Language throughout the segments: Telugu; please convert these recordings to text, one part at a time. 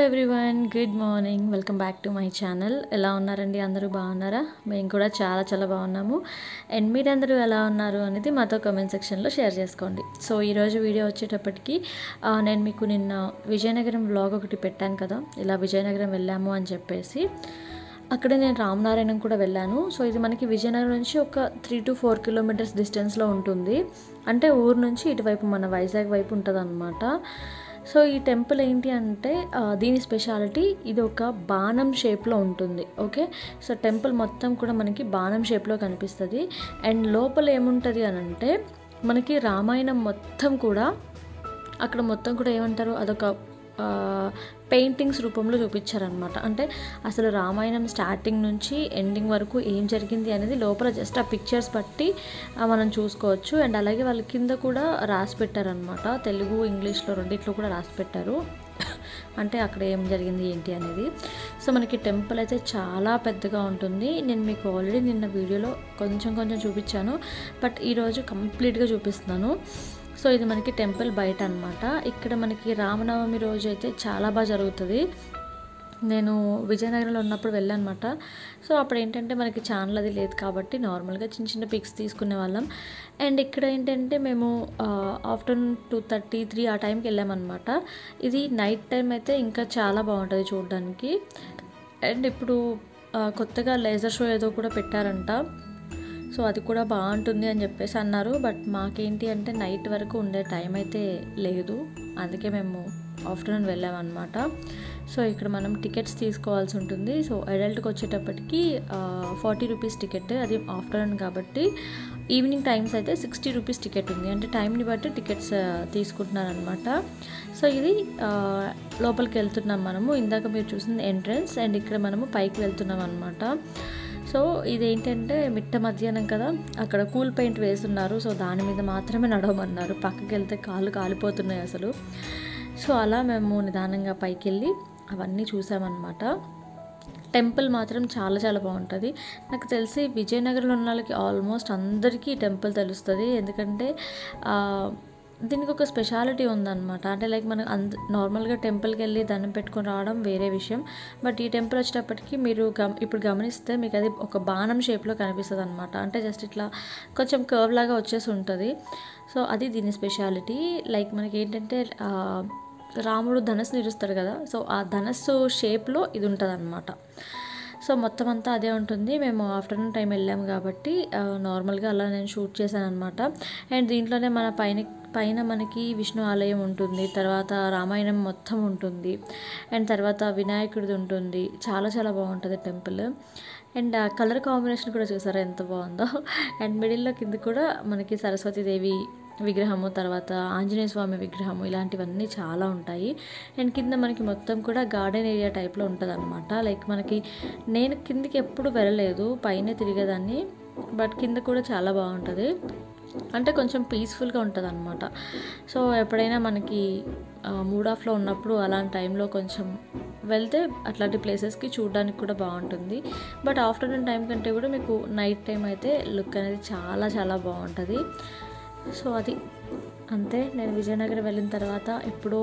everyone good morning welcome back to my channel ఎలా ఉన్నారండి అందరూ బాగున్నారా మేము కూడా చాలా చాలా బాగున్నాము అండ్ మీరు అందరూ ఎలా ఉన్నారు అనేది మాతో కామెంట్ సెక్షన్లో షేర్ చేసుకోండి సో ఈరోజు వీడియో వచ్చేటప్పటికి ఆ, నేను మీకు నిన్న విజయనగరం వ్లాగ్ ఒకటి పెట్టాను కదా ఇలా విజయనగరం వెళ్ళాము అని చెప్పేసి అక్కడే నేను రామనారాయణం కూడా వెళ్ళాను సో ఇది మనకి విజయనగరం నుంచి ఒక త్రీ టు ఫోర్ కిలోమీటర్స్ డిస్టెన్స్లో ఉంటుంది అంటే ఊరు నుంచి ఇటువైపు మన వైజాగ్ వైపు ఉంటుంది సో ఈ టెంపుల్ ఏంటి అంటే ఆ, దీని స్పెషాలిటీ ఇది ఒక బాణం షేప్లో ఉంటుంది ఓకే సో టెంపుల్ మొత్తం కూడా మనకి బాణం షేప్లో కనిపిస్తుంది అండ్ లోపల ఏముంటుంది అని అంటే మనకి రామాయణం మొత్తం కూడా అక్కడ మొత్తం కూడా ఏమంటారు అదొక పెయింటింగ్స్ రూపంలో చూపించారనమాట అంటే అసలు రామాయణం స్టార్టింగ్ నుంచి ఎండింగ్ వరకు ఏం జరిగింది అనేది లోపల జస్ట్ ఆ పిక్చర్స్ బట్టి ఆ, మనం చూసుకోవచ్చు అండ్ అలాగే వాళ్ళ కింద కూడా రాసి పెట్టారనమాట తెలుగు ఇంగ్లీష్లో రెండిట్లో కూడా రాసి పెట్టారు అంటే అక్కడ ఏం జరిగింది ఏంటి అనేది సో మనకి టెంపుల్ అయితే చాలా పెద్దగా ఉంటుంది నేను మీకు ఆల్రెడీ నిన్న వీడియోలో కొంచెం కొంచెం చూపించాను బట్ ఈరోజు కంప్లీట్గా చూపిస్తున్నాను సో ఇది మనకి టెంపుల్ బయట అనమాట ఇక్కడ మనకి రామనవమి రోజు అయితే చాలా బాగా జరుగుతుంది నేను విజయనగరంలో ఉన్నప్పుడు వెళ్ళానమాట సో అప్పుడు ఏంటంటే మనకి ఛానల్ అది లేదు కాబట్టి నార్మల్గా చిన్న చిన్న పిక్స్ తీసుకునే వాళ్ళం అండ్ ఇక్కడ ఏంటంటే మేము ఆఫ్టర్నూన్ టూ థర్టీ త్రీ ఆ టైంకి వెళ్ళామన్నమాట ఇది నైట్ టైం అయితే ఇంకా చాలా బాగుంటుంది చూడడానికి అండ్ ఇప్పుడు ఆ, కొత్తగా లేజర్ షో ఏదో కూడా పెట్టారంట సో అది కూడా బాగుంటుంది అని చెప్పేసి అన్నారు బట్ మాకేంటి అంటే నైట్ వరకు ఉండే టైం అయితే లేదు అందుకే మేము ఆఫ్టర్నూన్ వెళ్ళామన్నమాట సో ఇక్కడ మనం టికెట్స్ తీసుకోవాల్సి ఉంటుంది సో అడల్ట్కి వచ్చేటప్పటికి ఫార్టీ రూపీస్ టికెట్ అది ఆఫ్టర్నూన్ కాబట్టి ఈవినింగ్ టైమ్స్ అయితే సిక్స్టీ రూపీస్ టికెట్ ఉంది అంటే టైంని బట్టి టికెట్స్ తీసుకుంటున్నారనమాట సో ఇది ఆ, లోపలికి వెళ్తున్నాం మనము ఇందాక మీరు చూసిన ఎంట్రన్స్ అండ్ ఇక్కడ మనము పైకి వెళ్తున్నాం అనమాట సో ఇదేంటంటే మిట్ట మధ్యాహ్నం కదా అక్కడ కూల్ పెయింట్ వేస్తున్నారు సో దాని మీద మాత్రమే నడవమన్నారు పక్కకి వెళ్తే కాళ్ళు కాలిపోతున్నాయి అసలు సో అలా మేము నిదానంగా పైకి వెళ్ళి అవన్నీ చూసామన్నమాట టెంపుల్ మాత్రం చాలా చాలా బాగుంటుంది నాకు తెలిసి విజయనగరంలో ఉన్న వాళ్ళకి ఆల్మోస్ట్ అందరికీ ఈ టెంపుల్ తెలుస్తుంది ఎందుకంటే ఆ, దీనికి ఒక స్పెషాలిటీ ఉందన్నమాట అంటే లైక్ మనం అంద నార్మల్గా టెంపుల్కి వెళ్ళి దండం పెట్టుకొని రావడం వేరే విషయం బట్ ఈ టెంపుల్ వచ్చేటప్పటికి మీరు గమ ఇప్పుడు గమనిస్తే మీకు అది ఒక బాణం షేప్లో కనిపిస్తుంది అనమాట అంటే జస్ట్ ఇట్లా కొంచెం కర్వ్ లాగా వచ్చేసి ఉంటుంది సో అది దీని స్పెషాలిటీ లైక్ మనకి ఏంటంటే ఆ, రాముడు ధనస్సు నిరుస్తాడు కదా సో ఆ ధనస్సు షేప్లో ఇది ఉంటుంది అనమాట సో మొత్తం అంతా అదే ఉంటుంది మేము ఆఫ్టర్నూన్ టైం వెళ్ళాము కాబట్టి ఆ, నార్మల్గా అలా నేను షూట్ చేశాను అనమాట అండ్ దీంట్లోనే మన పైన పైన మనకి విష్ణు ఆలయం ఉంటుంది తర్వాత రామాయణం మొత్తం ఉంటుంది అండ్ తర్వాత వినాయకుడిది ఉంటుంది చాలా చాలా బాగుంటుంది టెంపుల్ అండ్ ఆ కలర్ కాంబినేషన్ కూడా చూసారా ఎంత బాగుందో అండ్ మిడిల్లో కింద కూడా మనకి సరస్వతీదేవి విగ్రహము తర్వాత ఆంజనేయ స్వామి విగ్రహము ఇలాంటివన్నీ చాలా ఉంటాయి అండ్ కింద మనకి మొత్తం కూడా గార్డెన్ ఏరియా టైప్లో ఉంటుంది అనమాట లైక్ మనకి నేను కిందికి ఎప్పుడు వెళ్ళలేదు పైన తిరిగేదాన్ని బట్ కింద కూడా చాలా బాగుంటుంది అంటే కొంచెం పీస్ఫుల్గా ఉంటుంది అనమాట సో ఎప్పుడైనా మనకి మూడ్ ఆఫ్లో ఉన్నప్పుడు అలాంటి టైంలో కొంచెం వెళ్తే అట్లాంటి ప్లేసెస్కి చూడడానికి కూడా బాగుంటుంది బట్ ఆఫ్టర్నూన్ టైం కంటే కూడా మీకు నైట్ టైం అయితే లుక్ అనేది చాలా చాలా బాగుంటుంది సో అది అంతే నేను విజయనగరం వెళ్ళిన తర్వాత ఇప్పుడు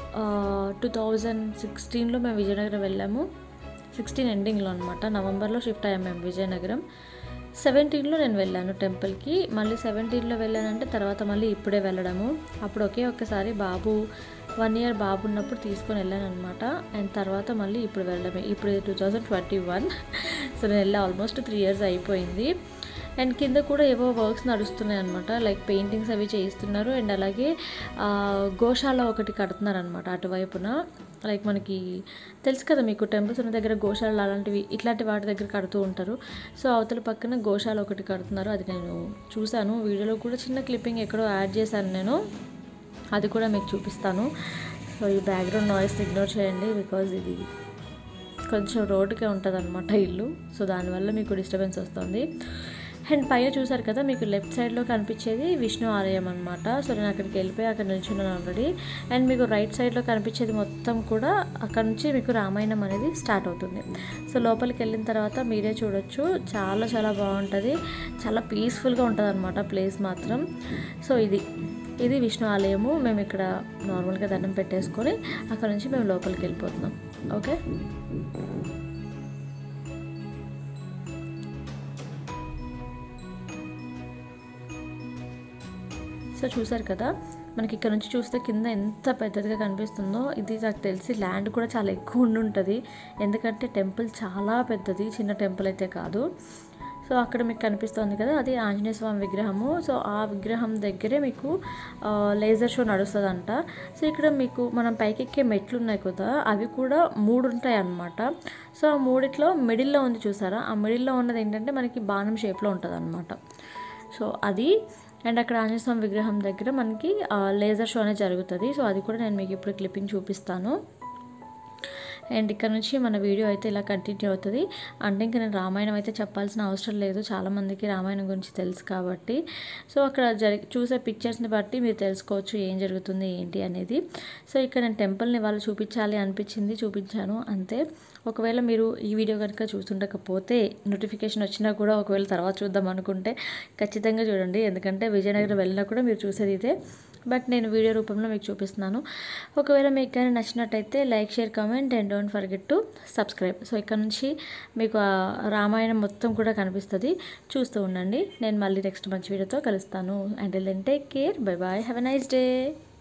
టూ థౌజండ్ సిక్స్టీన్లో మేము విజయనగరం వెళ్ళాము సిక్స్టీన్ ఎండింగ్లో అనమాట నవంబర్లో షిఫ్ట్ అయ్యాము మేము విజయనగరం సెవెంటీన్లో నేను వెళ్ళాను టెంపుల్కి మళ్ళీ సెవెంటీన్లో వెళ్ళానంటే తర్వాత మళ్ళీ ఇప్పుడే వెళ్ళడము అప్పుడు ఒకే ఒక్కసారి బాబు వన్ ఇయర్ బాబు ఉన్నప్పుడు తీసుకొని వెళ్ళాను అనమాట అండ్ తర్వాత మళ్ళీ ఇప్పుడు వెళ్ళడమే ఇప్పుడు two thousand twenty one so నేను వెళ్ళి ఆల్మోస్ట్ త్రీ ఇయర్స్ అయిపోయింది అండ్ కింద కూడా ఏవో వర్క్స్ నడుస్తున్నాయి అనమాట లైక్ పెయింటింగ్స్ అవి చేయిస్తున్నారు అండ్ అలాగే ఆ, గోశాల ఒకటి కడుతున్నారు అనమాట అటువైపున లైక్ మనకి తెలుసు కదా మీకు టెంపుల్స్ ఉన్న దగ్గర గోశాలలు అలాంటివి ఇట్లాంటి వాటి దగ్గర కడుతూ ఉంటారు సో అవతల పక్కన గోశాల ఒకటి కడుతున్నారు అది నేను చూశాను వీడియోలో కూడా చిన్న క్లిప్పింగ్ ఎక్కడో యాడ్ చేశాను నేను అది కూడా మీకు చూపిస్తాను సో ఈ బ్యాక్గ్రౌండ్ నాయిస్ ఇగ్నోర్ చేయండి బికాజ్ ఇది కొంచెం రోడ్డుకే ఉంటుంది అనమాట ఇల్లు సో దానివల్ల మీకు డిస్టర్బెన్స్ వస్తుంది అండ్ పైన చూసారు కదా మీకు లెఫ్ట్ సైడ్లో కనిపించేది విష్ణు ఆలయం అనమాట సో నేను అక్కడికి వెళ్ళిపోయి అక్కడ నిల్చున్నాను ఆల్రెడీ అండ్ మీకు రైట్ సైడ్లో కనిపించేది మొత్తం కూడా అక్కడ నుంచి మీకు రామాయణం అనేది స్టార్ట్ అవుతుంది సో లోపలికి వెళ్ళిన తర్వాత మీరే చూడొచ్చు చాలా చాలా బాగుంటుంది చాలా పీస్ఫుల్గా ఉంటుంది అనమాట ప్లేస్ మాత్రం సో ఇది ఇది విష్ణు ఆలయము మేము ఇక్కడ నార్మల్గా దండం పెట్టేసుకొని అక్కడ నుంచి మేము లోపలికి వెళ్ళిపోతున్నాం ఓకే సో చూసారు కదా మనకి ఇక్కడ నుంచి చూస్తే కింద ఎంత పెద్దదిగా కనిపిస్తుందో ఇది నాకు తెలిసి ల్యాండ్ కూడా చాలా ఎక్కువ ఉండి ఉంటుంది ఎందుకంటే టెంపుల్ చాలా పెద్దది చిన్న టెంపుల్ అయితే కాదు సో అక్కడ మీకు కనిపిస్తుంది కదా అది ఆంజనేయ స్వామి విగ్రహము సో ఆ విగ్రహం దగ్గరే మీకు ఆ, లేజర్ షో నడుస్తుందంట సో ఇక్కడ మీకు మనం పైకెక్కే మెట్లు ఉన్నాయి కదా అవి కూడా మూడు ఉంటాయి అన్నమాట సో ఆ మూడిట్లో మిడిల్లో ఉంది చూసారా ఆ మిడిల్లో ఉన్నది ఏంటంటే మనకి బాణం షేప్లో ఉంటుంది అనమాట సో అది అండ్ అక్కడ ఆంజనేయ స్వామి విగ్రహం దగ్గర మనకి ఆ, లేజర్ షో అనేది జరుగుతుంది సో అది కూడా నేను మీకు ఇప్పుడు క్లిప్పింగ్ చూపిస్తాను అండ్ ఇక్కడ నుంచి మన వీడియో అయితే ఇలా కంటిన్యూ అవుతుంది అంటే ఇంకా నేను రామాయణం అయితే చెప్పాల్సిన అవసరం లేదు చాలామందికి రామాయణం గురించి తెలుసు కాబట్టి సో అక్కడ జరి చూసే పిక్చర్స్ని బట్టి మీరు తెలుసుకోవచ్చు ఏం జరుగుతుంది ఏంటి అనేది సో ఇక్కడ నేను టెంపుల్ని వాళ్ళు చూపించాలి అనిపించింది చూపించాను అంతే ఒకవేళ మీరు ఈ వీడియో కనుక చూస్తుండకపోతే నోటిఫికేషన్ వచ్చినా కూడా ఒకవేళ తర్వాత చూద్దాం అనుకుంటే ఖచ్చితంగా చూడండి ఎందుకంటే విజయనగరం వెళ్ళినా కూడా మీరు చూసేది ఇదే బట్ నేను వీడియో రూపంలో మీకు చూపిస్తున్నాను ఒకవేళ మీకు కానీ నచ్చినట్టయితే like share comment and don't forget to subscribe so ఇక్కడ నుంచి మీకు ఆ రామాయణం మొత్తం కూడా కనిపిస్తుంది చూస్తూ ఉండండి నేను మళ్ళీ నెక్స్ట్ మంచి వీడియోతో కలుస్తాను and then take care bye bye have a nice day